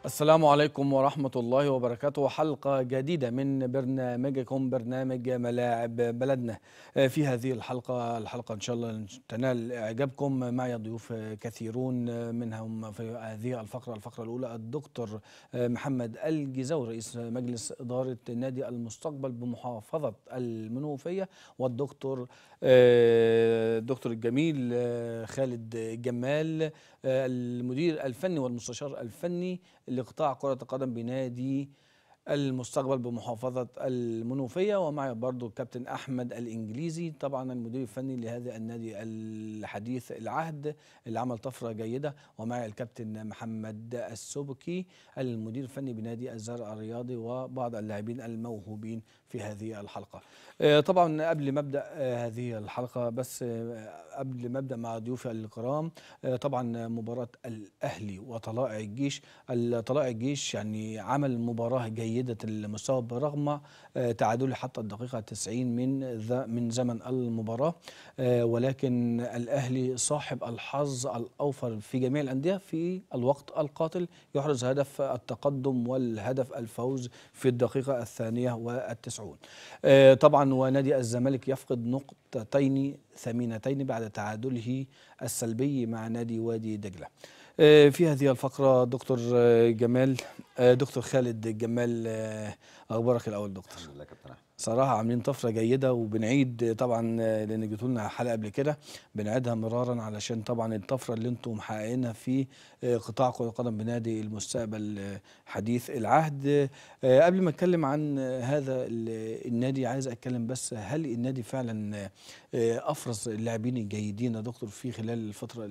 السلام عليكم ورحمة الله وبركاته حلقة جديدة من برنامجكم برنامج ملاعب بلدنا في هذه الحلقة الحلقة إن شاء الله تنال إعجابكم معي ضيوف كثيرون منهم في هذه الفقرة الفقرة الأولى الدكتور محمد الجزاوي رئيس مجلس إدارة نادي المستقبل بمحافظة المنوفية والدكتور الدكتور الجميل خالد جمال المدير الفني والمستشار الفني لقطاع كرة القدم بنادي المستقبل بمحافظة المنوفية ومعي برضو الكابتن أحمد الإنجليزي طبعا المدير الفني لهذا النادي الحديث العهد اللي عمل طفرة جيدة ومعي الكابتن محمد السبكي المدير الفني بنادي الزرع الرياضي وبعض اللاعبين الموهوبين في هذه الحلقة طبعا قبل ما ابدا هذه الحلقه بس قبل ما ابدا مع ضيوفي الكرام طبعا مباراه الاهلي وطلائع الجيش طلائع الجيش يعني عمل مباراه جيده المستوى برغم تعادله حتى الدقيقه 90 من من زمن المباراه ولكن الاهلي صاحب الحظ الاوفر في جميع الانديه في الوقت القاتل يحرز هدف التقدم والهدف الفوز في الدقيقه الثانيه والتسعون طبعا ونادي الزمالك يفقد نقطتين ثمينتين بعد تعادله السلبي مع نادي وادي دجله. في هذه الفقره دكتور جمال دكتور خالد جمال اخبارك الاول دكتور الحمد لله كابتن احمد صراحه عاملين طفره جيده وبنعيد طبعا لان جيتوا لنا حلقه قبل كده بنعيدها مرارا علشان طبعا الطفره اللي انتم محققينها في قطاع كره القدم بنادي المستقبل حديث العهد قبل ما اتكلم عن هذا النادي عايز اتكلم بس هل النادي فعلا افرز اللاعبين الجيدين يا دكتور في خلال الفتره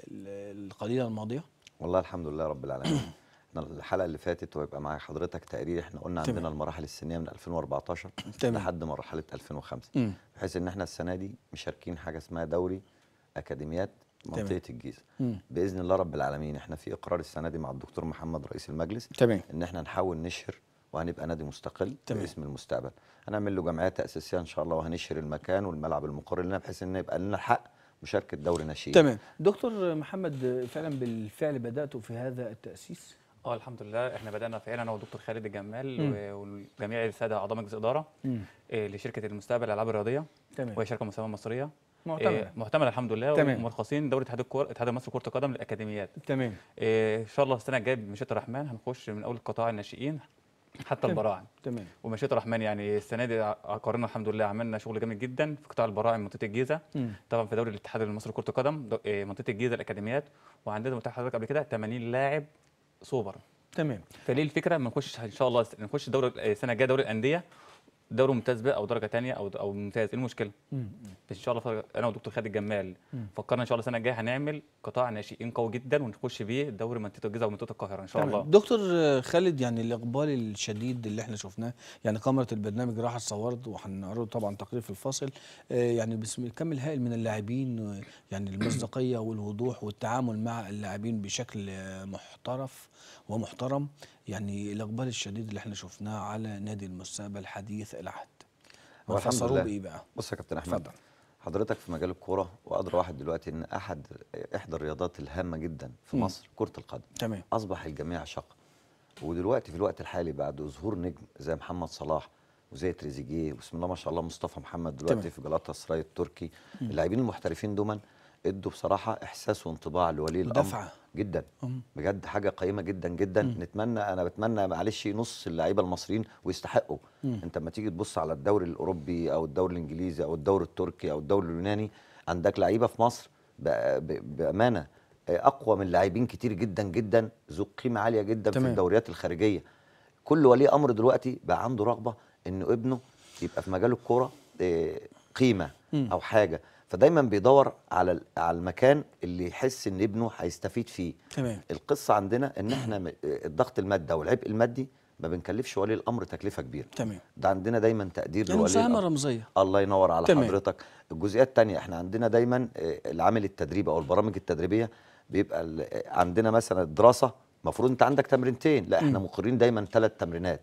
القليله الماضيه؟ والله الحمد لله رب العالمين احنا الحلقه اللي فاتت ويبقى مع حضرتك تقرير احنا قلنا تمام. عندنا المراحل السنيه من 2014 تمام. لحد مرحله 2005 مم. بحيث ان احنا السنه دي مشاركين حاجه اسمها دوري اكاديميات تمام. منطقه الجيزه مم. باذن الله رب العالمين احنا في اقرار السنه دي مع الدكتور محمد رئيس المجلس تمام ان احنا نحاول نشهر وهنبقى نادي مستقل تمام. باسم المستقبل هنعمل له جمعيه تاسيسيه ان شاء الله وهنشهر المكان والملعب المقر لنا بحيث ان يبقى لنا الحق مشاركه دوري ناشئين تمام دكتور محمد فعلا بالفعل بداتوا في هذا التاسيس اه الحمد لله احنا بدانا فعلا انا والدكتور خالد الجمال مم. و- وجميع الساده اعضاء مجلس الاداره مم. آه، لشركه المستقبل للالعاب الرياضيه تمام وهي شركه مساهمه مصريه معتمد آه، معتمده الحمد لله تمام. ومرخصين دوله اتحاد الكوره اتحاد المصري لكره القدم للاكاديميات تمام آه، ان شاء الله السنه الجايه بمشيئه الرحمن هنخش من اول قطاع الناشئين حتى تمام. البراعم تمام ومشيئه الرحمن يعني السنه دي ع- قررنا الحمد لله عملنا شغل جامد جدا في قطاع البراعم منطقه الجيزه مم. طبعا في دوري الاتحاد المصري لكره القدم دو- آه، منطقه الجيزه الاكاديميات وعندنا متاح حضرتك قبل كده 80 لاعب سوبر تمام فليه الفكره ما نخش ان شاء الله نخش دوري السنه الجايه دوري الانديه دوري ممتاز بقى او درجه ثانيه او او ممتاز ايه المشكله مم. بس ان شاء الله ف- انا والدكتور خالد الجمال مم. فكرنا ان شاء الله السنه الجايه هنعمل قطاع ناشئين قوي جدا ونخش بيه دوري منطقه الجيزه ومنطقه القاهره ان شاء تمام. الله دكتور خالد يعني الاقبال الشديد اللي احنا شفناه يعني كاميرا البرنامج راحت صورت وهنعرضه طبعا تقرير في الفاصل آه، يعني بسم الكم الهائل من اللاعبين آه، يعني المصداقيه والوضوح والتعامل مع اللاعبين بشكل آه، محترف ومحترم يعني الاقبال الشديد اللي احنا شفناه على نادي المستقبل حديث العهد هو الحمد فسروه لله. بايه بقى؟ بص يا كابتن احمد اتفضل. حضرتك في مجال الكوره وادرى واحد دلوقتي ان احد احدى الرياضات الهامه جدا في مم. مصر كره القدم تمام اصبح الجميع شق ودلوقتي في الوقت الحالي بعد ظهور نجم زي محمد صلاح وزي تريزيجيه وبسم الله ما شاء الله مصطفى محمد دلوقتي تمام. في جلاتا سراي التركي اللاعبين المحترفين دوما ادوا بصراحه احساس وانطباع لولي الامر دفعه جدا مم. بجد حاجه قيمه جدا جدا مم. نتمنى انا بتمنى معلش نص اللعيبه المصريين ويستحقوا مم. انت لما تيجي تبص على الدوري الاوروبي او الدوري الانجليزي او الدوري التركي او الدوري اليوناني عندك لعيبه في مصر بأ- ب- بامانه آه، اقوى من لاعبين كتير جدا جدا ذو قيمه عاليه جدا تمام. في الدوريات الخارجيه كل ولي امر دلوقتي بقى عنده رغبه ان ابنه يبقى في مجال الكوره آه، قيمه مم. او حاجه فدايما بيدور على ال- على المكان اللي يحس ان ابنه هيستفيد فيه تمام القصه عندنا ان احنا م- الضغط المادي او العبء المادي ما بنكلفش ولي الامر تكلفه كبيره تمام ده عندنا دايما تقدير يعني لولي مساهمه الامر رمزيه الله ينور على تمام. حضرتك الجزئيه الثانيه احنا عندنا دايما آه، العامل التدريبي او البرامج التدريبيه بيبقى ال- آه، عندنا مثلا الدراسه المفروض انت عندك تمرينتين لا احنا مم. مقرين دايما ثلاث تمرينات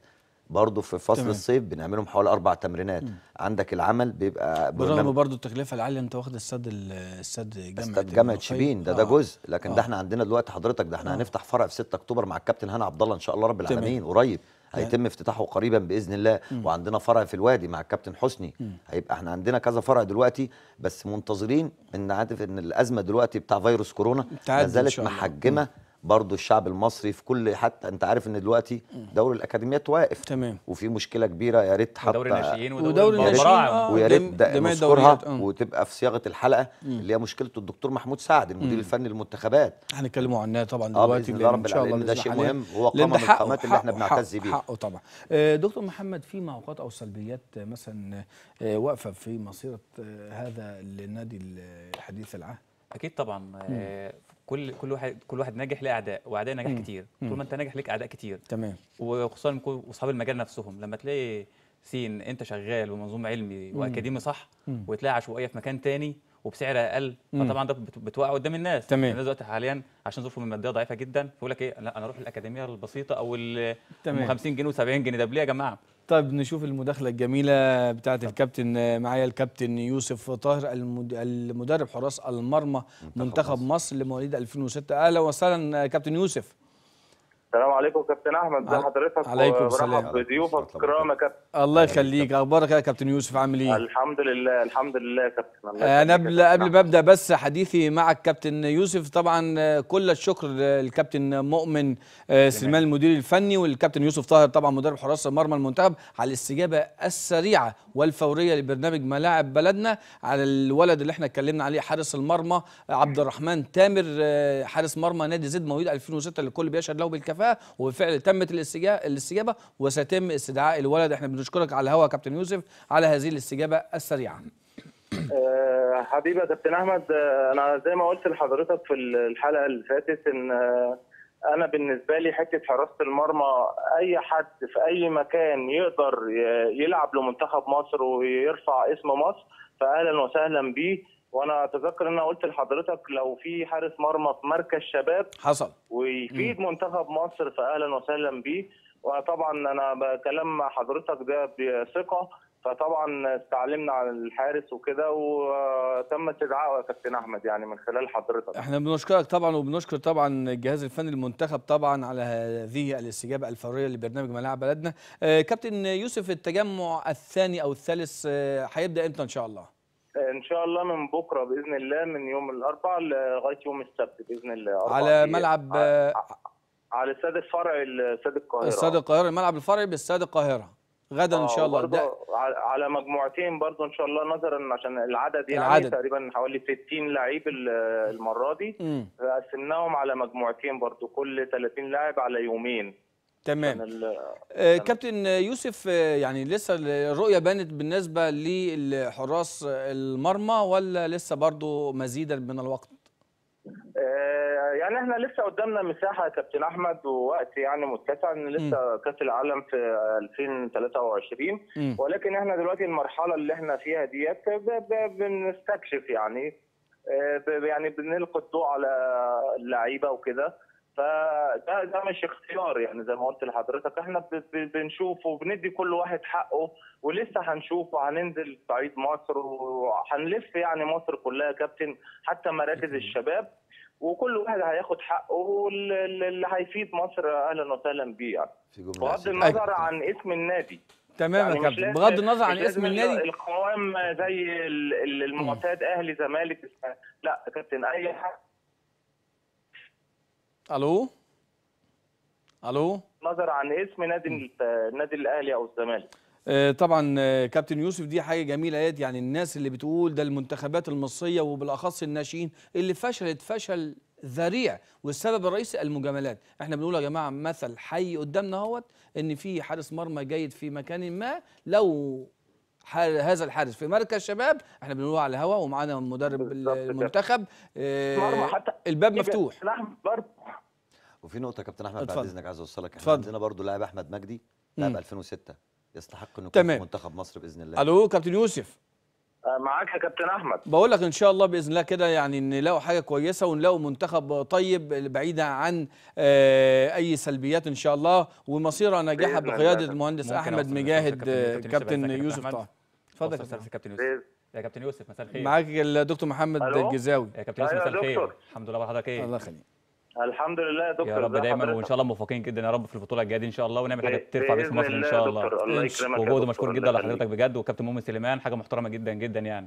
برضه في فصل تمام. الصيف بنعملهم حوالي اربع تمرينات عندك العمل بيبقى بالرغم برنامج برضو التكلفه العاليه انت واخد السد ال- السد جامعه استاد جامعه المنوفية. شبين ده ده آه. جزء لكن آه. ده احنا عندنا دلوقتي حضرتك ده احنا آه. هنفتح فرع في 6 اكتوبر مع الكابتن هاني عبد الله ان شاء الله رب تمام. العالمين قريب هيتم افتتاحه قريبا باذن الله وعندنا فرع في الوادي مع الكابتن حسني هيبقى احنا عندنا كذا فرع دلوقتي بس منتظرين ان عارف ان الازمه دلوقتي بتاع فيروس كورونا تعدي ما إن زالت شاء الله. محجمه برضو الشعب المصري في كل حتى انت عارف ان دلوقتي دوري الاكاديميات واقف تمام وفي مشكله كبيره يا ريت حتى ودوري الناشئين ودوري الناشئين البراعم. آه. ويا ريت جم- ده جميع نذكرها الدوريات، آه. وتبقى في صياغه الحلقه اللي هي مشكله الدكتور محمود سعد المدير الفني للمنتخبات هنتكلموا عنها طبعا اه دلوقتي باذن الله لأن رب ان شاء الله العالمين ده بإذن شيء الله مهم وهو لأن قامه ده من حقه- القامات اللي احنا حقه- بنعتز حقه- بيها حقه طبعا آه، دكتور محمد في معوقات او سلبيات آه، مثلا آه، واقفه في مسيره آه، هذا النادي الحديث العهد اكيد طبعا آه، كل كل واحد كل واحد ناجح له اعداء واعداء نجاح كتير طول ما انت ناجح ليك اعداء كتير تمام وخصوصا يكون اصحاب المجال نفسهم لما تلاقي سين انت شغال بمنظوم علمي واكاديمي صح وتلاقي عشوائيه في مكان تاني وبسعر اقل فطبعا ده بت- بتوقع قدام الناس تمام. الناس دلوقتي حاليا عشان ظروفهم الماديه ضعيفه جدا فيقول لك ايه لا انا اروح الاكاديميه البسيطه او ال تمام. أم 50 جنيه و70 جنيه ده ليه يا جماعه طيب نشوف المداخله الجميله بتاعه الكابتن آه، معايا الكابتن يوسف طاهر المد- المدرب حراس المرمى منتخب مصر لمواليد 2006 اهلا وسهلا آه، كابتن يوسف السلام عليكم كابتن احمد ازي عل- حضرتك عليكم السلام. وبرحب بضيوفك الكرام يا كابتن الله يخليك اخبارك يا كابتن يوسف عامل ايه الحمد لله الحمد لله يا كابتن الله انا يخليك قبل يا قبل كابتن ما ابدا بس حديثي معك كابتن يوسف طبعا آه، كل الشكر للكابتن مؤمن آه، سليمان المدير الفني والكابتن يوسف طاهر طبعا مدرب حراس مرمى المنتخب على الاستجابه السريعه والفوريه لبرنامج ملاعب بلدنا على الولد اللي احنا اتكلمنا عليه حارس المرمى عبد الرحمن تامر آه، حارس مرمى نادي زد مواليد 2006 اللي الكل بيشهد له بالكفاءه وبالفعل تمت الاستجابه الاستجابه وسيتم استدعاء الولد احنا بنشكرك على الهواء يا كابتن يوسف على هذه الاستجابه السريعه آه، حبيبي يا كابتن احمد آه، انا زي ما قلت لحضرتك في الحلقه اللي فاتت ان آه، انا بالنسبه لي حته حراسه المرمى اي حد في اي مكان يقدر ي- يلعب لمنتخب مصر ويرفع اسم مصر فاهلا وسهلا بيه وانا اتذكر ان انا قلت لحضرتك لو في حارس مرمى في مركز شباب حصل ويفيد منتخب مصر فاهلا وسهلا بيه وطبعا انا بكلم مع حضرتك ده بثقه فطبعا استعلمنا عن الحارس وكده وتم استدعائه يا كابتن احمد يعني من خلال حضرتك احنا بنشكرك طبعا وبنشكر طبعا الجهاز الفني المنتخب طبعا على هذه الاستجابه الفوريه لبرنامج ملاعب بلدنا آه كابتن يوسف التجمع الثاني او الثالث آه، هيبدا امتى ان شاء الله ان شاء الله من بكره باذن الله من يوم الاربعاء لغايه يوم السبت باذن الله أربع على أيام. ملعب ع- آه، على استاد الفرع استاد القاهره استاد القاهره الملعب الفرعي باستاد القاهره غدا ان شاء الله وبرضه ده على على مجموعتين برضه ان شاء الله نظرا عشان العدد يعني العدد. تقريبا حوالي 60 لعيب ال- المره دي مم. قسمناهم على مجموعتين برضه كل 30 لاعب على يومين عشان تمام ال- آه كابتن يوسف آه، يعني لسه الرؤيه بانت بالنسبه لحراس المرمى ولا لسه برضو مزيدا من الوقت آه، يعني احنا لسه قدامنا مساحه يا كابتن احمد ووقت يعني متسع ان لسه كاس العالم في 2023 مم. ولكن احنا دلوقتي المرحله اللي احنا فيها ديت ب- ب- بنستكشف يعني آه، ب- يعني بنلقي الضوء على اللعيبه وكده فده ده مش اختيار يعني زي ما قلت لحضرتك احنا ب- ب- بنشوف وبندي كل واحد حقه ولسه هنشوف وهننزل صعيد مصر وهنلف يعني مصر كلها يا كابتن حتى مراكز الشباب وكل واحد هياخد حقه واللي اللي هيفيد مصر اهلا وسهلا بيه يعني في جمله بغض أساسية. النظر عن اسم النادي تمام يا يعني مش كابتن لازم- بغض النظر عن مش اسم لازم النادي القوام زي ال- ال- المعتاد اهلي زمالك لا يا كابتن اي حد الو الو نظر عن اسم نادي ال- النادي الاهلي او الزمالك آه، طبعا آه، كابتن يوسف دي حاجه جميله اهيت يعني الناس اللي بتقول ده المنتخبات المصريه وبالاخص الناشئين اللي فشلت فشل ذريع والسبب الرئيسي المجاملات احنا بنقول يا جماعه مثل حي قدامنا اهوت ان في حارس مرمى جيد في مكان ما لو حار- هذا الحارس في مركز شباب احنا بنقول على الهوا ومعانا مدرب بالظبط كده. المنتخب آه، مرمى حتى الباب مفتوح نعم برضه وفي نقطه يا كابتن احمد بعد اتفضل. اذنك عايز اوصلك احنا اتفضل. عندنا برضو لاعب احمد مجدي لاعب مم. 2006 يستحق انه يكون تمام. في منتخب مصر باذن الله الو كابتن يوسف آه، معاك يا كابتن احمد بقول لك ان شاء الله باذن الله كده يعني نلاقوا حاجه كويسه ونلاقوا منتخب طيب بعيدا عن آه، اي سلبيات ان شاء الله ومصيره ناجحه بإذن بقياده الله. المهندس ممكن احمد أوصل- مجاهد أوصل آه، كابتن كابتن يوسف. يوسف أحمد. طه اتفضل يا اتفضل كابتن. يا كابتن بإذن- يوسف يا كابتن يوسف مساء الخير معاك الدكتور محمد ألو؟ الجزاوي يا كابتن يوسف أيوة مساء يا الخير دكتور. الحمد لله حضرتك ايه الله يخليك الحمد لله يا دكتور يا رب إزي دايما حضرتك؟ وان شاء الله موفقين جدا يا رب في البطوله الجايه دي ان شاء الله ونعمل حاجه بإذن ترفع باسم مصر ان الله شاء يا الله دكتور، الله يكرمك يا وجهد دكتور، مشكور الله جدا يخليك. لحضرتك بجد وكابتن مؤمن سليمان حاجه محترمه جدا جدا يعني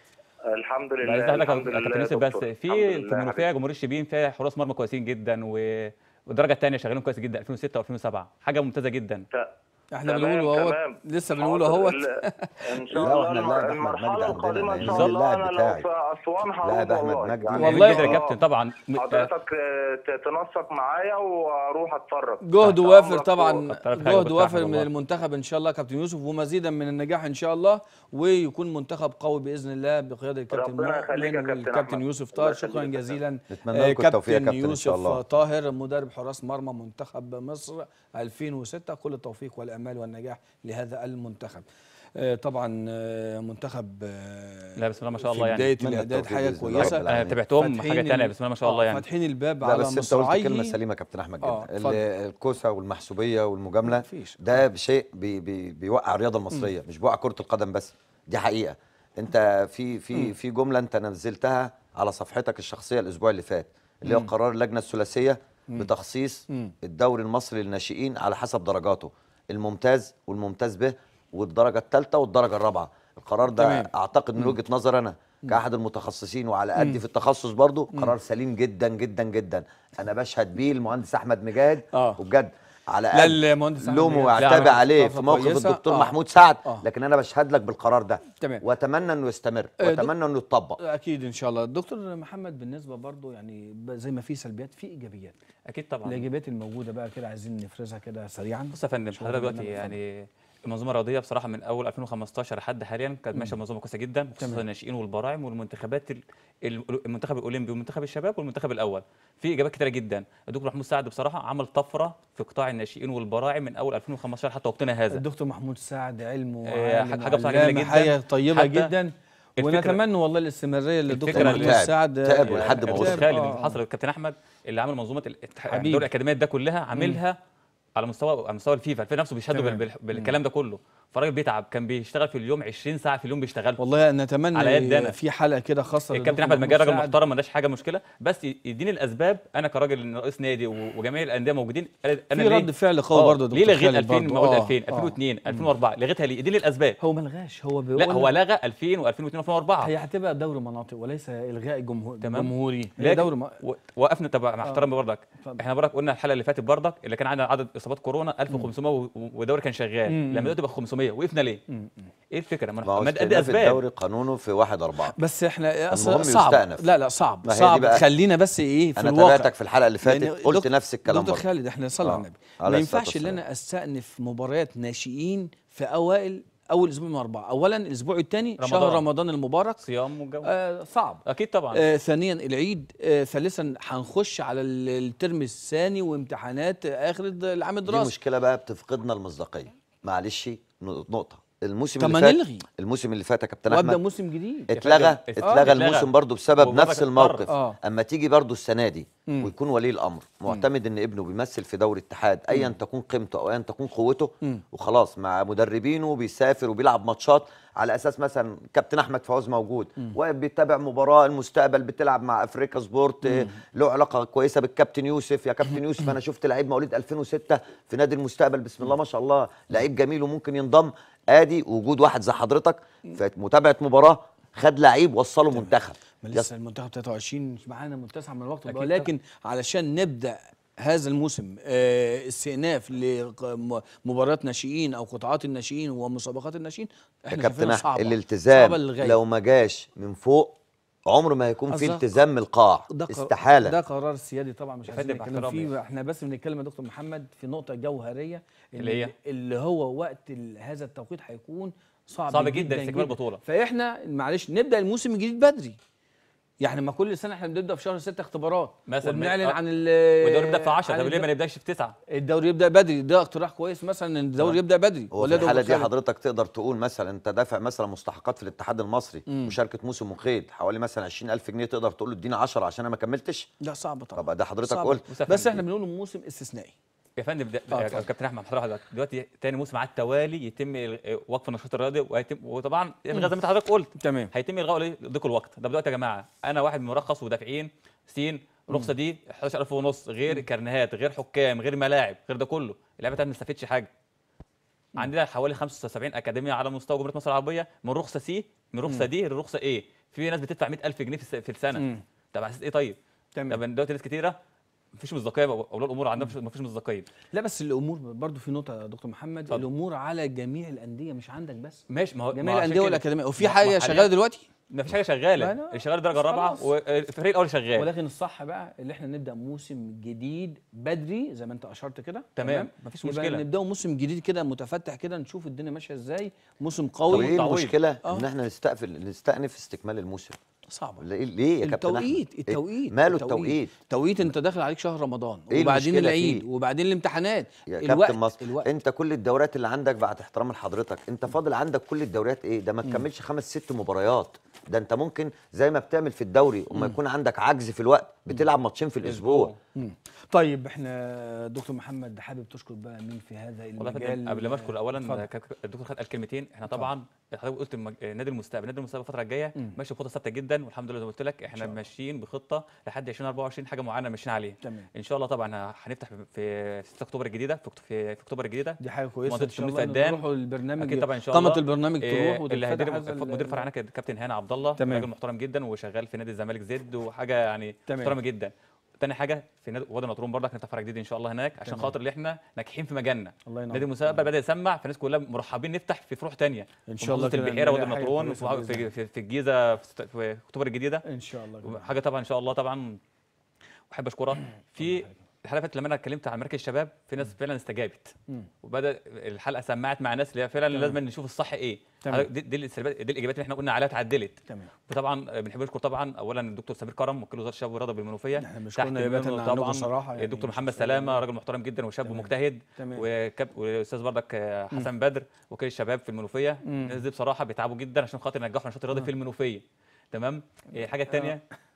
الحمد لله بعد اذنك الحمد يا لله كابتن يا يوسف بس دكتور. في الحمد في لله يا المنوفيه حبيبي. جمهور الشبين فيها حراس مرمى كويسين جدا و... والدرجه الثانيه شغالين كويس جدا 2006 و2007 حاجه ممتازه جدا ت- احنا تمام، بنقول اهوت تمام. لسه بنقول حاضر. اهوت ال- ان شاء لا، الله وإحنا الم- اللاعب أحمد المرحله مجدي القادمه ان عندنا شاء يعني الله اللاعب انا لو بتاعي. في اسوان هروح لاعب أحمد والله. مجدي. يعني والله جدا يا آه. كابتن طبعا م- حضرتك آه، ت- تنسق معايا واروح اتفرج جهد تحت وافر أمرك طبعا كتر ألف خير جهد كابتن وافر أحمد من والله. المنتخب ان شاء الله كابتن يوسف ومزيدا من النجاح ان شاء الله ويكون منتخب قوي باذن الله بقياده الكابتن ربنا يخليك يا مؤمن كابتن والكابتن أحمد. يوسف الله طاهر شكرا يخليك يا جزيلا نتمنى آه، لكم التوفيق يا كابتن إن شاء يوسف الله. طاهر مدرب حراس مرمى منتخب مصر 2006 كل التوفيق والامال والنجاح لهذا المنتخب آه، طبعا آه، منتخب آه، لا، بسم الله ما شاء في الله يعني. بدايه أتمنى الاعداد التوفيق حاجه بإذن الله كويسه رب انا العالمين. تابعتهم فاتحين حاجه ثانيه ال- بسم الله ما شاء الله آه، يعني فاتحين الباب لا على بس انت قلت مصراعيه كلمه سليمه يا كابتن احمد آه، جدا اتفضل. ال- الكوسه والمحسوبيه والمجامله مفيش. ده شيء بي بي بيوقع الرياضه المصريه مش بيوقع كره القدم بس دي حقيقه انت في في في جمله انت نزلتها على صفحتك الشخصيه الاسبوع اللي فات اللي هو قرار اللجنه الثلاثيه بتخصيص مم. الدوري المصري للناشئين على حسب درجاته الممتاز والممتاز به والدرجه الثالثه والدرجه الرابعه القرار ده تمام. اعتقد من وجهه نظر انا كاحد المتخصصين وعلى قدي في التخصص برضو قرار سليم جدا جدا جدا انا بشهد بيه المهندس احمد مجاهد آه. وبجد على لا، قد المهندس أحمد لومه مجاهد واعتاب لا، عليه إضافة في موقف كويسة. الدكتور آه. محمود سعد آه. لكن انا بشهد لك بالقرار ده تمام. واتمنى انه يستمر آه، واتمنى انه يتطبق اكيد ان شاء الله دكتور محمد بالنسبه برضو يعني ب- زي ما في سلبيات في ايجابيات اكيد طبعا الايجابيات الموجوده بقى كده عايزين نفرزها كده سريعا بص يا فندم شغل حضرتك دلوقتي برنامج يعني المنظومه الرياضيه بصراحه من اول 2015 لحد حاليا كانت ماشيه منظومه كويسه جدا خصوصا تمام. الناشئين والبراعم والمنتخبات ال- ال- المنتخب الاولمبي والمنتخب الشباب والمنتخب الاول في ايجابيات كتيره جدا الدكتور محمود سعد بصراحه عمل طفره في قطاع الناشئين والبراعم من اول 2015 حتى وقتنا هذا الدكتور محمود سعد علم آه، وعالم حاجة بصراحة وعلامة، جميلة جدا. حاجه طيبه حتى جدا الفكرة- ونتمنى والله الاستمراريه للدكتور الفكرة محمود اللي تعب- سعد تعب آه، لحد ما أنت وصل. متخيل اللي آه. حصل الكابتن احمد اللي عامل منظومه الاتح- حبيبي. دوري الاكاديميات ده كلها عاملها على مستوى على مستوى الفيفا الفيفا نفسه بيشهدوا تمام. بال- بال- بالكلام ده كله فالراجل بيتعب كان بيشتغل في اليوم 20 ساعه في اليوم بيشتغل والله نتمنى على يد أنا. في حلقه كده خاصه الكابتن للدكتور احمد محمود مجاهد راجل سعد. محترم ما عندهاش حاجه مشكله بس ي- يديني الاسباب انا كراجل رئيس نادي و- وجميع الانديه موجودين انا في ليه- رد فعل قوي آه، برضه ليه دكتور لغيت خالد 2000 برضه. ما قلت آه، 2000 آه. 2002 2004 لغيتها ليه اديني الاسباب هو ما لغاش هو بيقول لا هو لغى 2000 و2002 و2004 هي هتبقى دوري مناطق وليس الغاء جمهور تمام. جمهوري هي لكن دوري م... و- وقفنا طبعا مع احترامي برضك اتفضل. احنا برضك قلنا الحلقه اللي فاتت برضك اللي كان عندنا عدد اصابات كورونا 1500 و- ودوري كان شغال مم. لما دلوقتي بقى 500 وقفنا ليه؟ ايه الفكره؟ ما ما هو ما ادي استئناف اسباب الدوري قانونه في 1 4 بس احنا أصل المهم صعب يستأنف. لا لا صعب ما هي دي صعب بقى- خلينا بس ايه في انا الواقع تابعتك في الحلقه اللي فاتت لأن قلت دكتور- نفس الكلام دكتور برضه خالد احنا صلى آه. على النبي عليه ما الصلاة ينفعش ان والسلام. انا استأنف مباريات ناشئين في اوائل اول اسبوع من اربعه اولا الاسبوع الثاني شهر رمضان. رمضان المبارك صيام والجو آه صعب اكيد طبعا آه ثانيا العيد آه ثالثا هنخش على ال- الترم الثاني وامتحانات اخر العام دي الدراسي مشكله بقى بتفقدنا المصداقيه معلش نقطه الموسم طب اللي ما فات نلغي. الموسم اللي فات يا كابتن وابدا احمد موسم جديد اتلغى فندم، اتلغى اتلغى. الموسم برضه بسبب وبرضك نفس اتضر. الموقف آه. اما تيجي برضه السنه دي مم. ويكون ولي الامر معتمد ان ابنه بيمثل في دوري اتحاد ايا تكون قيمته او ايا تكون قوته مم. وخلاص مع مدربينه بيسافر وبيلعب ماتشات على اساس مثلا كابتن احمد فوز موجود واقف بيتابع مباراه المستقبل بتلعب مع افريكا سبورت آه، له علاقه كويسه بالكابتن يوسف يا كابتن يوسف انا شفت لعيب مواليد 2006 في نادي المستقبل بسم الله ما شاء الله لعيب جميل وممكن ينضم ادي وجود واحد زي حضرتك في متابعه مباراه خد لعيب وصله منتخب ما يس- لسه المنتخب 23 مش معانا متسع من الوقت أكيد ولكن علشان نبدا هذا الموسم آه، استئناف لمباريات ناشئين او قطاعات الناشئين ومسابقات الناشئين يا احنا كابتن شايفينها أحمد صعبه الالتزام صعبة للغاية. لو ما جاش من فوق عمره ما هيكون في قصدك- التزام من القاع ده قر- استحاله ده قرار سيادي طبعا مش يا عايزين فندم، نتكلم باحترامي. فيه احنا بس بنتكلم يا دكتور محمد في نقطه جوهريه اللي هي؟ اللي هو وقت ال- هذا التوقيت هيكون صعب, صعب جدا استكمال البطولة. فاحنا معلش نبدا الموسم الجديد بدري يعني ما كل سنه احنا بنبدا في شهر 6 اختبارات مثلا وبنعلن آه. عن ال والدوري يبدا في 10 عن طب ليه ما الد- نبداش في 9 الدوري يبدا بدري ده اقتراح كويس مثلا ان الدوري يبدا بدري هو في ده الحاله دكتور دي خالد؟ حضرتك تقدر تقول مثلا انت دافع مثلا مستحقات في الاتحاد المصري مشاركه موسم وقيد حوالي مثلا 20000 جنيه تقدر تقول له اديني 10 عشان انا ما كملتش لا صعب طبعا طب ده حضرتك صعب. قلت وسفر بس احنا جديد. بنقول موسم استثنائي يا فندم ده آه، يا اتفضل. كابتن احمد حضرتك دلوقتي دلوقتي تاني موسم على التوالي يتم إلغاء- وقف النشاط الرياضي وهيتم وطبعا الغاء زي ما انت حضرتك قلت تمام هيتم الغاء ليه ضيق الوقت ده دلوقتي يا جماعه انا واحد مرخص ودافعين سين الرخصه دي 11000 ونص غير كارنيهات غير حكام غير ملاعب غير ده كله اللعبه بتاعتنا ما استفدتش حاجه عندنا حوالي 75 اكاديميه على مستوى جمهوريه مصر العربيه من رخصه سي من رخصه دي لرخصه ايه في ناس بتدفع 100000 جنيه في الس- في السنه مم. طب على اساس ايه طيب تمام طب دلوقتي ناس كتيره مفيش مصداقيه اولياء الامور عندهم مفيش- مفيش مصداقيه لا بس الامور برضو في نقطه يا دكتور محمد اتفضل. الامور على جميع الانديه مش عندك بس ماشي ما هو ما جميع هو عشان الانديه كده- والاكاديميه وفي ما- ما حاجه حاليا شغاله دلوقتي ما فيش حاجه لا، شغاله لا، اللي شغال الدرجه الرابعه خلاص. والفريق الاول شغال ولكن الصح بقى اللي احنا نبدا موسم جديد بدري زي ما انت اشرت كده تمام، مفيش يبقى مشكلة. نبداوا موسم جديد كده متفتح كده نشوف الدنيا ماشيه ازاي موسم طب قوي ايه تعويض. المشكله آه. ان احنا نستقفل نستأنف استكمال الموسم صعبه ليه ليه يا كابتن أحمد؟ التوقيت إيه؟ التوقيت ماله التوقيت التوقيت انت داخل عليك شهر رمضان إيه وبعدين المشكلة العيد فيه؟ وبعدين الامتحانات يا الوقت كابتن مصر الوقت انت كل الدوريات اللي عندك بعد احترام لحضرتك انت فاضل عندك كل الدوريات ايه ده ما تكملش خمس ست مباريات ده انت ممكن زي ما بتعمل في الدوري وما يكون عندك عجز في الوقت بتلعب ماتشين في الاسبوع مم. طيب احنا دكتور محمد حابب تشكر بقى مين في هذا والله يا المجال فندم قبل ما اشكر اولا اتفضل. ك- ك- الدكتور خد قال كلمتين احنا طبعا حضرتك قلت المج... نادي المستقبل نادي المستقبل الفتره الجايه مم. ماشي بخطه ثابته جدا والحمد لله زي ما قلت لك احنا شاء الله. ماشيين بخطه لحد 2024 حاجه معينه ماشيين عليها تمام ان شاء الله طبعا هنفتح في- في 6 اكتوبر الجديده في أكتو- في, في اكتوبر الجديده دي حاجه كويسه منطقة ان شاء شمال الله إن فدان. تروحوا البرنامج اكيد طبعا ان شاء قامه الله البرنامج إيه، تروح اللي وتتفتح هيدير هذا ال- مدير فرع هناك الكابتن هاني عبد الله تمام. راجل محترم جدا وشغال في نادي الزمالك زد وحاجه يعني تمام. محترمه جدا تاني حاجه في نادي وادي النطرون برضك هنفتح فرع جديد ان شاء الله هناك عشان تمام. خاطر اللي احنا ناجحين في مجالنا الله ينور نادي المستقبل بدا يسمع فالناس كلها مرحبين نفتح في فروع تانية ان في شاء الله محافظة كده البحيره وادي نلاقي حاجة النطرون كويسة وفي- بإذن في, الله. في, في الجيزه في, ست- في اكتوبر الجديده ان شاء الله كده. حاجه طبعا ان شاء الله طبعا واحب اشكرها في الحلقه اللي فاتت لما انا اتكلمت عن مركز الشباب في ناس فعلا استجابت مم. وبدا الحلقه سمعت مع ناس اللي هي فعلا تمام. لازم نشوف الصح ايه تمام. دي, دي, السلبيات- دي الاجابات اللي احنا قلنا عليها اتعدلت تمام وطبعا بنحب نشكر طبعا اولا الدكتور سمير كرم وكيل وزاره الشباب والرياضه بالمنوفيه احنا بنشكرنا يا منه باشا عنكم صراحه يعني الدكتور محمد شكراً سلامه جداً. راجل محترم جدا وشاب تمام. ومجتهد تمام وكاب والاستاذ بردك آه، حسن بدر وكيل الشباب في المنوفيه مم. الناس دي بصراحه بيتعبوا جدا عشان خاطر ينجحوا النشاط الرياضي في المنوفيه تمام إيه، الحاجه الثانيه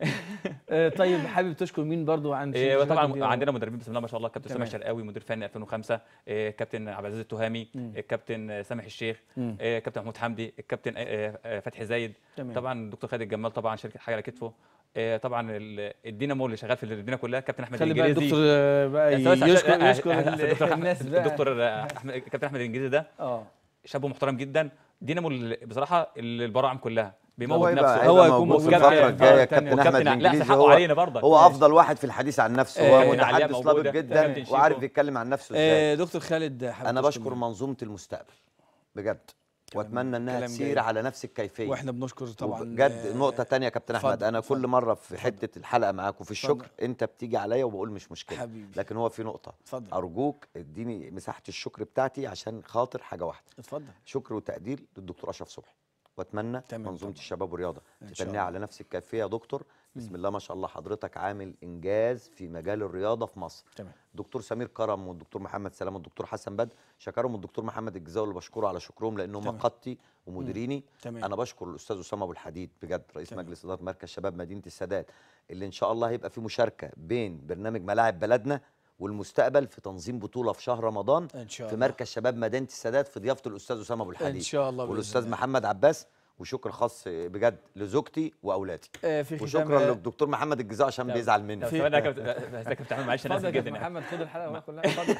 آه، طيب حابب تشكر مين برضو عن إيه شركات طبعا الدنيا؟ عندنا مدربين بسم الله ما شاء الله كابتن تمام. سامح شرقاوي مدير فني 2005 إيه كابتن عبد العزيز التهامي مم. الكابتن سامح الشيخ مم. إيه كابتن محمود حمدي الكابتن إيه، إيه، فتحي زايد تمام طبعا الدكتور خالد الجمال طبعا شركه حاجه على كتفه إيه طبعا ال- الدينامو اللي شغال في المدينه كلها كابتن احمد خلي بقى الانجليزي الدكتور آه، بقى بس عشان- يشكر آه، يشكر آه، ال- الدكتور الناس بقى الدكتور آه، احمد كابتن احمد الانجليزي ده اه شاب محترم جدا دينامو ال- بصراحه ال- البراعم كلها هو بيموت يبقى نفسه هو هيبقى يكون موجود في موجود الفتره كابتن- الجايه آه، كابتن تاني. احمد وكابتن لا الانجليزي حقه هو علينا برضك هو ماشي. افضل واحد في الحديث عن نفسه آه، هو كابتن علياء متحدث موجودة، لابق جدا كابتن شيكو. وعارف يتكلم عن نفسه ازاي آه، دكتور خالد حابب انا تشكر بشكر مين؟ منظومه المستقبل بجد واتمنى انها كلام تسير جيد. على نفس الكيفيه واحنا بنشكر طبعا بجد آه، نقطة تانية يا كابتن أحمد اتفضل، أنا كل اتفضل. مرة في حتة الحلقة معاك وفي اتفضل. الشكر أنت بتيجي عليا وبقول مش مشكلة حبيبي لكن هو في نقطة اتفضل أرجوك اديني مساحة الشكر بتاعتي عشان خاطر حاجة واحدة اتفضل شكر وتقدير للدكتور أشرف صبحي واتمنى تمام منظومه طبعا. الشباب والرياضه إن شاء تتنيها الله. على نفس الكيفيه يا دكتور بسم الله ما شاء الله حضرتك عامل انجاز في مجال الرياضه في مصر تمام الدكتور سمير كرم والدكتور محمد سلام والدكتور حسن بدر شكرهم الدكتور محمد الجزاوي اللي بشكره على شكرهم لان هم تمام. قادتي ومديريني تمام انا بشكر الاستاذ اسامه ابو الحديد بجد رئيس تمام. مجلس اداره مركز شباب مدينه السادات اللي ان شاء الله هيبقى في مشاركه بين برنامج ملاعب بلدنا والمستقبل في تنظيم بطوله في شهر رمضان ان شاء في الله مركز شباب مدينه السادات في ضيافه الاستاذ اسامه ابو ان الحديد شاء الله بإذن والاستاذ الله. محمد عباس وشكر خاص بجد لزوجتي واولادي آه، في ختام وشكرا آه، للدكتور محمد الجزاء عشان لا، بيزعل مني طب ثواني يا كابتن بس يا كابتن احمد معلش انا اتفضل اسف يا جدا كابتن يعني محمد خد الحلقه بقى كلها اتفضل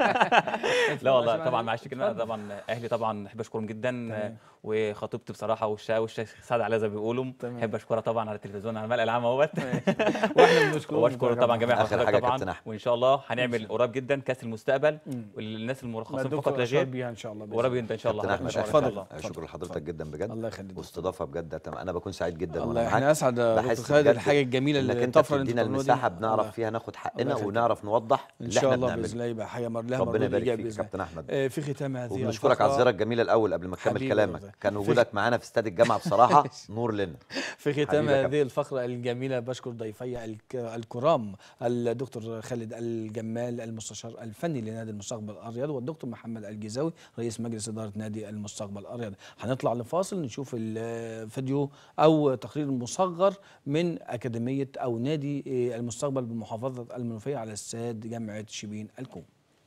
لا والله اتفضل طبعا عشان- معلش كلمه اتفضل. طبعا اهلي طبعا احب اشكرهم جدا تمام. وخطيبتي بصراحه والشا والشيخ سعد علي زي ما بيقولوا تمام. احب اشكرها طبعا على التلفزيون على الملأ العام اهوت واحنا بنشكرهم واشكر طبعا جميع آخر حضرتك حاجة يا طبعا كابتن أحمد. وان شاء الله هنعمل قريب جدا كاس المستقبل مم. والناس ما المرخصين الدكتور فقط لا أشار غير بيها ان شاء الله بإذن قريب الله. جدا ان شاء الله كابتن حضرتك احمد إن شاء اتفضل. الله. شكرا لحضرتك جدا بجد الله يخليك واستضافه بجد تمام انا بكون سعيد جدا الله وانا احنا معاك اسعد يا دكتور بحس خالد بجد الحاجه الجميله انك اللي انت الطفره اللي بتدينا بتعملوها دي. المساحه بنعرف الله. فيها ناخد حقنا يخليك. ونعرف نوضح ان اللي شاء احنا الله بنعمله باذن الله يبقى حاجه مر لها ربنا مردود يبارك ايجابي فيك. باذن الله. كابتن احمد آه، في ختام هذه وبنشكرك على الفقرة- الزياره الجميله الاول قبل ما تكمل حبيبي كلامك والله. كان في- وجودك معانا في استاد الجامعه بصراحه نور لنا في ختام حبيبي يا هذه الفقرة الجميلة بشكر ضيفي الك- الكرام الدكتور خالد الجمال المستشار الفني لنادي المستقبل الأريض والدكتور محمد الجزاوي رئيس مجلس إدارة نادي المستقبل الأريض هنطلع لفاصل نشوف الفيديو أو تقرير مصغر من أكاديمية أو نادي المستقبل بمحافظة المنوفية على استاد جامعة شبين الكوم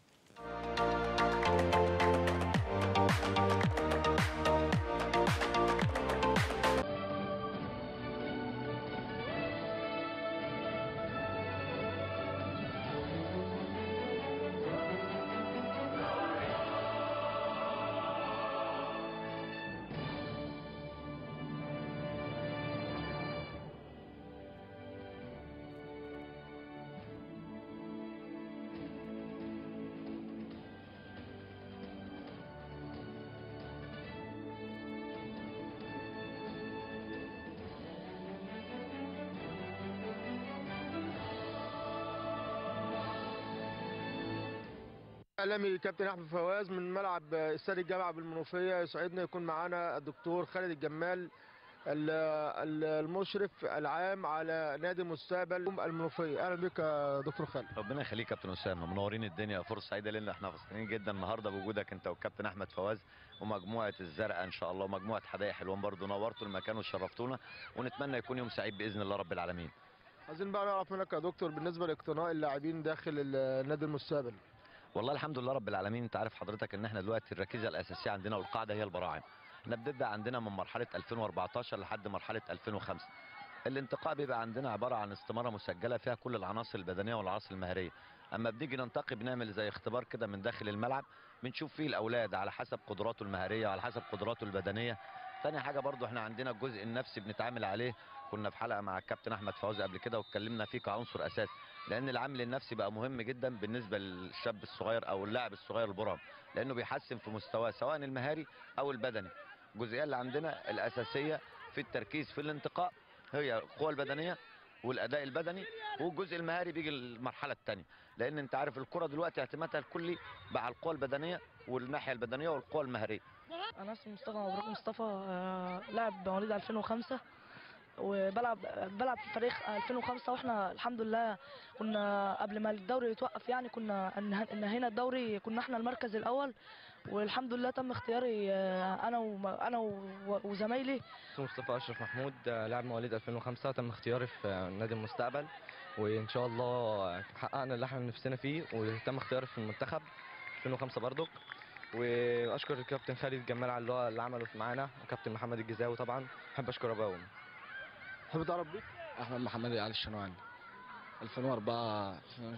اعلامي كابتن احمد فواز من ملعب استاد الجامعه بالمنوفيه يسعدنا يكون معانا الدكتور خالد الجمال ال- ال- المشرف العام على نادي مستقبل المنوفيه اهلا بك يا دكتور خالد ربنا يخليك يا كابتن اسامه منورين الدنيا فرصه سعيده لنا احنا فرحانين جدا النهارده بوجودك انت والكابتن احمد فواز ومجموعه الزرقاء ان شاء الله ومجموعه حدائق حلوان برضو نورتوا المكان وشرفتونا ونتمنى يكون يوم سعيد باذن الله رب العالمين عايزين بقى نعرف منك يا دكتور بالنسبه لاقتناء اللاعبين داخل ال- نادي المستقبل والله الحمد لله رب العالمين انت عارف حضرتك ان احنا دلوقتي الركيزه الاساسيه عندنا والقاعده هي البراعم احنا بنبدا عندنا من مرحله 2014 لحد مرحله 2005 الانتقاء بيبقى عندنا عباره عن استماره مسجله فيها كل العناصر البدنيه والعناصر المهريه اما بنيجي ننتقي بنعمل زي اختبار كده من داخل الملعب بنشوف فيه الاولاد على حسب قدراته المهريه وعلى حسب قدراته البدنيه ثاني حاجه برضو احنا عندنا الجزء النفسي بنتعامل عليه كنا في حلقه مع الكابتن احمد فوزي قبل كده واتكلمنا فيه كعنصر اساسي لان العامل النفسي بقى مهم جدا بالنسبه للشاب الصغير او اللاعب الصغير البرام لانه بيحسن في مستواه سواء المهاري او البدني الجزئيه اللي عندنا الاساسيه في التركيز في الانتقاء هي القوه البدنيه والاداء البدني والجزء المهاري بيجي المرحله الثانيه لان انت عارف الكره دلوقتي اعتمادها الكلي بقى على القوه البدنيه والناحيه البدنيه والقوه المهاريه انا اسمي مصطفى مبروك مصطفى آه، لاعب مواليد 2005 وبلعب بلعب في فريق 2005 واحنا الحمد لله كنا قبل ما الدوري يتوقف يعني كنا انه- انهينا الدوري كنا احنا المركز الاول والحمد لله تم اختياري آه، انا وم- انا و- وزمايلي اسمي مصطفى اشرف محمود آه، لاعب مواليد 2005 تم اختياري في آه، نادي المستقبل وان شاء الله حققنا اللي احنا نفسنا فيه وتم اختياري في المنتخب 2005 برضك واشكر الكابتن خالد الجمال على اللي هو اللي عمله معانا وكابتن محمد الجزاوي طبعا بحب اشكر ابوهم تحب تعرف بيك احمد محمد علي الشنواني 2004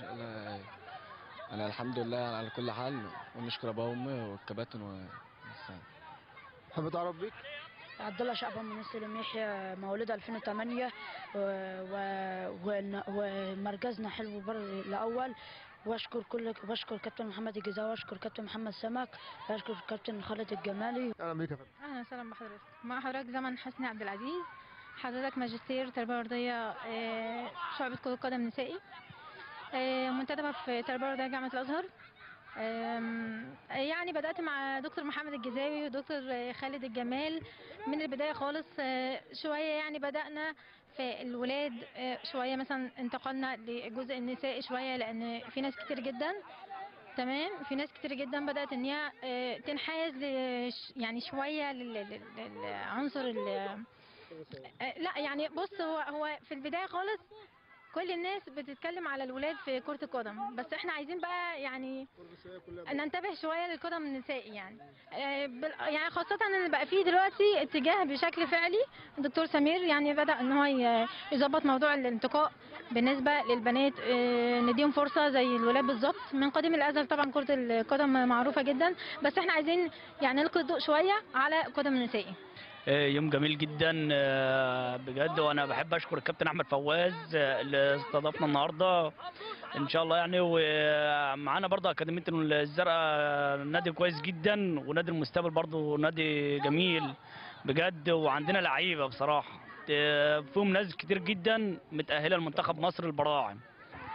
انا الحمد لله على كل حال ونشكر ابا وامي والكباتن و تحب تعرف بيك عبد الله شعبان من سلم يحيى مولود 2008 و- و- ون- ومركزنا حلو بر الاول واشكر كل بشكر كابتن محمد الجزاوي واشكر كابتن محمد سمك واشكر كابتن خالد الجمالي اهلا بيك يا فندم اهلا وسهلا بحضرتك مع حضرتك زمن حسني عبد العزيز حضرتك ماجستير تربيه رياضيه آه، شعبة كرة قدم نسائي آه، منتدبة في تربيه رياضيه جامعة الازهر آم، يعني بدأت مع دكتور محمد الجزاوي ودكتور آه، خالد الجمال من البداية خالص آه، شوية يعني بدأنا في الولاد آه، شوية مثلا انتقلنا للجزء النسائي شوية لأن في ناس كتير جدا تمام في ناس كتير جدا بدأت ان هي آه، تنحاز لش- يعني شوية لل- لل- للعنصر ال- آه، لا يعني بص هو هو في البداية خالص كل الناس بتتكلم على الولاد في كرة القدم بس احنا عايزين بقى يعني ننتبه شوية للقدم النسائي يعني آه، بال- يعني خاصة ان بقى فيه دلوقتي اتجاه بشكل فعلي الدكتور سمير يعني بدأ ان هو ي- يظبط موضوع الانتقاء بالنسبة للبنات آه، نديهم فرصة زي الولاد بالظبط من قديم الأزل طبعا كرة القدم معروفة جدا بس احنا عايزين يعني نلقي الضوء شوية على القدم النسائي آه، يوم جميل جدا آه، بجد وانا بحب اشكر الكابتن احمد فواز آه، اللي استضافنا النهارده ان شاء الله يعني ومعانا برضه اكاديميه الزرقاء نادي كويس جدا ونادي المستقبل برضه نادي جميل بجد وعندنا لعيبه بصراحه آه، فيهم ناس كتير جدا متاهله لمنتخب مصر البراعم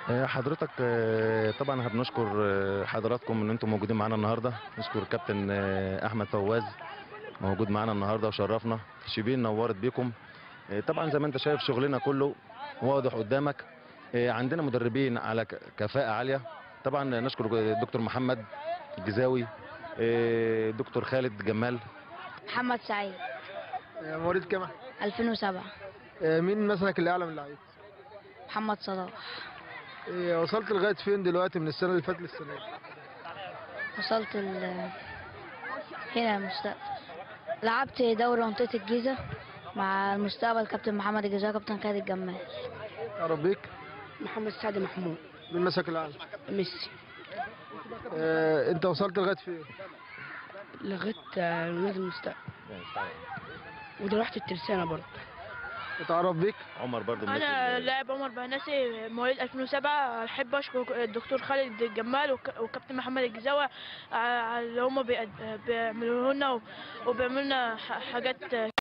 آه، حضرتك آه، طبعا احنا بنشكر آه، حضراتكم ان انتم موجودين معانا النهارده نشكر كابتن آه، احمد فواز موجود معانا النهارده وشرفنا شبين نورت بيكم آه، طبعا زي ما انت شايف شغلنا كله واضح قدامك آه، عندنا مدربين على ك- كفاءة عالية طبعا نشكر الدكتور محمد الجزاوي آه، دكتور خالد جمال محمد سعيد آه، مواليد كام 2007 آه، مين مثلك اللي اعلى من اللعيب محمد صلاح آه، وصلت لغايه فين دلوقتي من السنه اللي فاتت للسنه دي وصلت ال هنا المستقبل لعبت دوري منطقة الجيزة مع المستقبل كابتن محمد الجزائري كابتن خالد الجمال اعرف بيك محمد سعد محمود مين مسك الاعلى ميسي آه، انت وصلت لغايه فين لغاية نادي المستقبل ودلوقتي الترسانة برضه اتعرف بيك عمر برضو من انا لاعب عمر بهناسي مواليد 2007 احب اشكر الدكتور خالد الجمال وك- وكابتن محمد الجزاوي على اللي هم بيعملوه لنا وبيعملوا لنا ح- حاجات